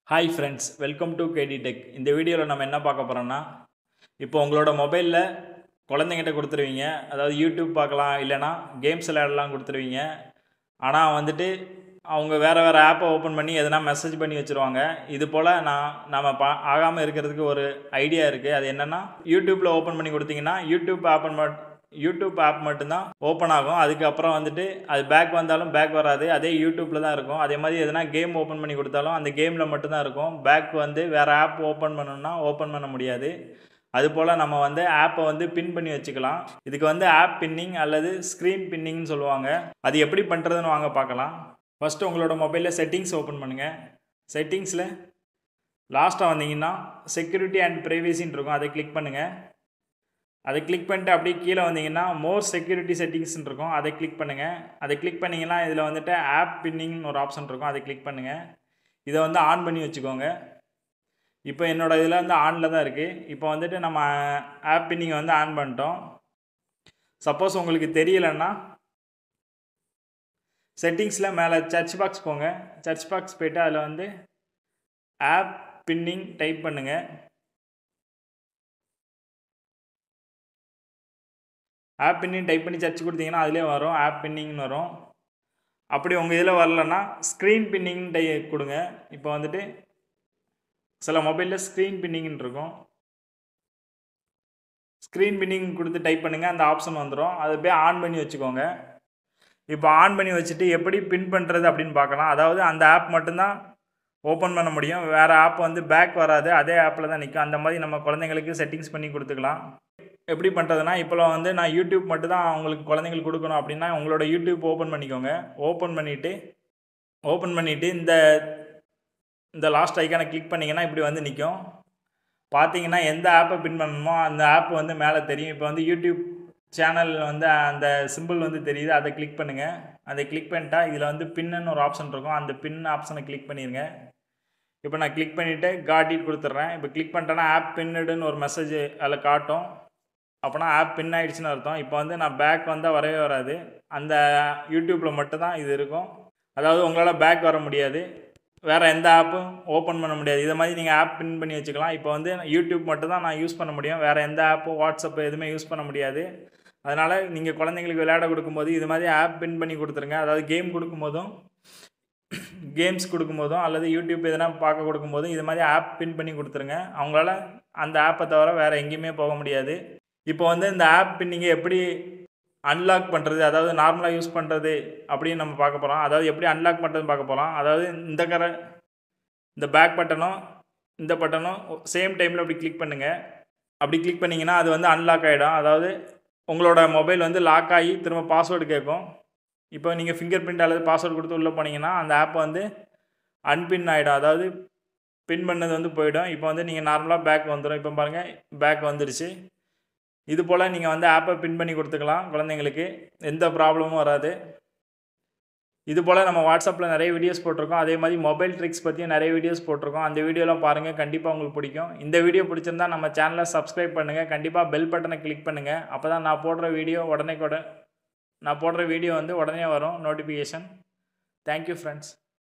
hi friends welcome to KD Tech இந்த வீடியோவில் நம்ம என்ன பார்க்க போகிறோம்னா இப்போ உங்களோட மொபைலில் குழந்தைங்கிட்ட கொடுத்துருவீங்க அதாவது யூடியூப் பார்க்கலாம் இல்லைனா கேம்ஸ் விளையாடலாம் கொடுத்துருவீங்க ஆனால் வந்துட்டு அவங்க வேறு வேறு ஆப்பை ஓப்பன் பண்ணி எதனா மெசேஜ் பண்ணி வச்சுருவாங்க இது போல் நான் நம்ம பா ஆகாமல் இருக்கிறதுக்கு ஒரு ஐடியா இருக்குது அது என்னென்னா யூடியூப்பில் ஓப்பன் பண்ணி கொடுத்தீங்கன்னா யூடியூப் ஆப்பன் மட் யூடியூப் ஆப் மட்டும்தான் ஓப்பன் ஆகும் அதுக்கப்புறம் வந்துட்டு அது பேக் வந்தாலும் பேக் வராது அதே யூடியூப்பில் தான் இருக்கும் அதே மாதிரி எதனா கேம் ஓப்பன் பண்ணி கொடுத்தாலும் அந்த கேமில் மட்டும்தான் இருக்கும் பேக் வந்து வேறு ஆப் ஓப்பன் பண்ணணும்னா ஓப்பன் பண்ண முடியாது அதுபோல் நம்ம வந்து ஆப்பை வந்து பின் பண்ணி வச்சுக்கலாம் இதுக்கு வந்து ஆப் பின்னிங் அல்லது ஸ்க்ரீன் பின்னிங்னு சொல்லுவாங்க அது எப்படி பண்ணுறதுன்னு வாங்க பார்க்கலாம் ஃபஸ்ட்டு உங்களோட மொபைலில் செட்டிங்ஸ் ஓப்பன் பண்ணுங்கள் செட்டிங்ஸில் லாஸ்ட்டாக வந்தீங்கன்னா செக்யூரிட்டி அண்ட் ப்ரைவேசின்னு இருக்கும் அதை கிளிக் பண்ணுங்கள் அதை கிளிக் பண்ணிட்டு அப்படியே கீழே வந்தீங்கன்னா மோர் செக்யூரிட்டி செட்டிங்ஸ்னு இருக்கும் அதை கிளிக் பண்ணுங்கள் அதை கிளிக் பண்ணிங்கன்னா இதில் வந்துட்டு ஆப் பின்னிங்னு ஒரு ஆப்ஷன் இருக்கும் அதை கிளிக் பண்ணுங்கள் இதை வந்து ஆன் பண்ணி வச்சுக்கோங்க இப்போ என்னோட இதில் வந்து ஆனில் தான் இருக்குது இப்போ வந்துட்டு நம்ம ஆப் பின்னிங் வந்து ஆன் பண்ணிட்டோம் சப்போஸ் உங்களுக்கு தெரியலன்னா செட்டிங்ஸில் மேலே சர்ச் பாக்ஸ் போங்க சர்ச் பாக்ஸ் போய்ட்டு அதில் வந்து ஆப் பின்னிங் டைப் பண்ணுங்கள் ஆப் பின்னிங் டைப் பண்ணி சர்ச் கொடுத்தீங்கன்னா அதிலே வரும் ஆப் பின்னிங்னு வரும் அப்படி உங்கள் இதில் வரலன்னா ஸ்க்ரீன் பின்னிங் டை கொடுங்க இப்போ வந்துட்டு சில மொபைலில் ஸ்க்ரீன் பின்னிங்னு இருக்கும் ஸ்க்ரீன் பின்னிங் கொடுத்து டைப் பண்ணுங்கள் அந்த ஆப்ஷன் வந்துடும் அதை போய் ஆன் பண்ணி வச்சுக்கோங்க இப்போ ஆன் பண்ணி வச்சுட்டு எப்படி பின் பண்ணுறது அப்படின்னு பார்க்கலாம் அதாவது அந்த ஆப் மட்டும்தான் ஓப்பன் பண்ண முடியும் வேறு ஆப் வந்து பேக் வராது அதே ஆப்பில் தான் நிற்கும் அந்த மாதிரி நம்ம குழந்தைங்களுக்கு செட்டிங்ஸ் பண்ணி கொடுத்துக்கலாம் எப்படி பண்ணுறதுனா இப்போ வந்து நான் யூடியூப் மட்டும் தான் அவங்களுக்கு குழந்தைங்களுக்கு கொடுக்கணும் அப்படின்னா உங்களோட யூடியூப் ஓப்பன் பண்ணிக்கோங்க ஓப்பன் பண்ணிவிட்டு ஓப்பன் பண்ணிவிட்டு இந்த இந்த லாஸ்ட் ஐக்கானை கிளிக் பண்ணிங்கன்னா இப்படி வந்து நிற்கும் பார்த்தீங்கன்னா எந்த ஆப்பை பின் பண்ணணுமோ அந்த ஆப் வந்து மேலே தெரியும் இப்போ வந்து யூடியூப் சேனல் வந்து அந்த சிம்பிள் வந்து தெரியுது அதை கிளிக் பண்ணுங்கள் அதை கிளிக் பண்ணிட்டா இதில் வந்து பின்னு ஒரு ஆப்ஷன் இருக்கும் அந்த பின் ஆப்ஷனை கிளிக் பண்ணிடுங்க இப்போ நான் கிளிக் பண்ணிவிட்டு காட்டிட்டு கொடுத்துட்றேன் இப்போ கிளிக் பண்ணிட்டேன்னா ஆப் பின்னுடுன்னு ஒரு மெசேஜ் அதில் காட்டும் அப்போனா ஆப் பின் ஆகிடுச்சின்னு அர்த்தம் இப்போ வந்து நான் பேக் வந்தால் வரவே வராது அந்த யூடியூப்பில் மட்டும்தான் இது இருக்கும் அதாவது உங்களால் பேக் வர முடியாது வேறு எந்த ஆப்பும் ஓப்பன் பண்ண முடியாது இதை மாதிரி நீங்கள் ஆப் பின் பண்ணி வச்சுக்கலாம் இப்போ வந்து யூடியூப் மட்டும் தான் நான் யூஸ் பண்ண முடியும் வேறு எந்த ஆப்பும் வாட்ஸ்அப் எதுவுமே யூஸ் பண்ண முடியாது அதனால் நீங்கள் குழந்தைங்களுக்கு விளையாட கொடுக்கும்போது இது மாதிரி ஆப் பின் பண்ணி கொடுத்துருங்க அதாவது கேம் கொடுக்கும்போதும் கேம்ஸ் கொடுக்கும்போதும் அல்லது யூடியூப் எதனா பார்க்க கொடுக்கும்போதும் இது மாதிரி ஆப் பின் பண்ணி கொடுத்துருங்க அவங்களால அந்த ஆப்பை தவிர வேறு எங்கேயுமே போக முடியாது இப்போ வந்து இந்த ஆப் பின்னிங்க எப்படி அன்லாக் பண்ணுறது அதாவது நார்மலாக யூஸ் பண்ணுறது அப்படின்னு நம்ம பார்க்க போகிறோம் அதாவது எப்படி அன்லாக் பண்ணுறதுன்னு பார்க்க போகிறோம் அதாவது இந்த கரை இந்த பேக் பட்டனும் இந்த பட்டனும் சேம் டைமில் அப்படி கிளிக் பண்ணுங்கள் அப்படி கிளிக் பண்ணிங்கன்னா அது வந்து அன்லாக் ஆகிடும் அதாவது உங்களோட மொபைல் வந்து லாக் ஆகி திரும்ப பாஸ்வேர்டு கேட்கும் இப்போ நீங்கள் ஃபிங்கர் பிரிண்ட் அல்லது பாஸ்வேர்டு கொடுத்து உள்ளே போனீங்கன்னா அந்த ஆப் வந்து அன்பின் ஆகிடும் அதாவது பின் பண்ணது வந்து போயிடும் இப்போ வந்து நீங்கள் நார்மலாக பேக் வந்துடும் இப்போ பாருங்கள் பேக் வந்துடுச்சு இது போல் நீங்கள் வந்து ஆப்பை பின் பண்ணி கொடுத்துக்கலாம் குழந்தைங்களுக்கு எந்த ப்ராப்ளமும் வராது இது போல் நம்ம வாட்ஸ்அப்பில் நிறைய வீடியோஸ் போட்டிருக்கோம் அதே மாதிரி மொபைல் ட்ரிக்ஸ் பற்றியும் நிறைய வீடியோஸ் போட்டிருக்கோம் அந்த வீடியோலாம் பாருங்கள் கண்டிப்பாக உங்களுக்கு பிடிக்கும் இந்த வீடியோ பிடிச்சிருந்தா நம்ம சேனலை சப்ஸ்கிரைப் பண்ணுங்கள் கண்டிப்பாக பெல் பட்டனை கிளிக் பண்ணுங்கள் அப்போ தான் நான் போடுற வீடியோ உடனே கூட நான் போடுற வீடியோ வந்து உடனே வரும் நோட்டிஃபிகேஷன் தேங்க்யூ ஃப்ரெண்ட்ஸ்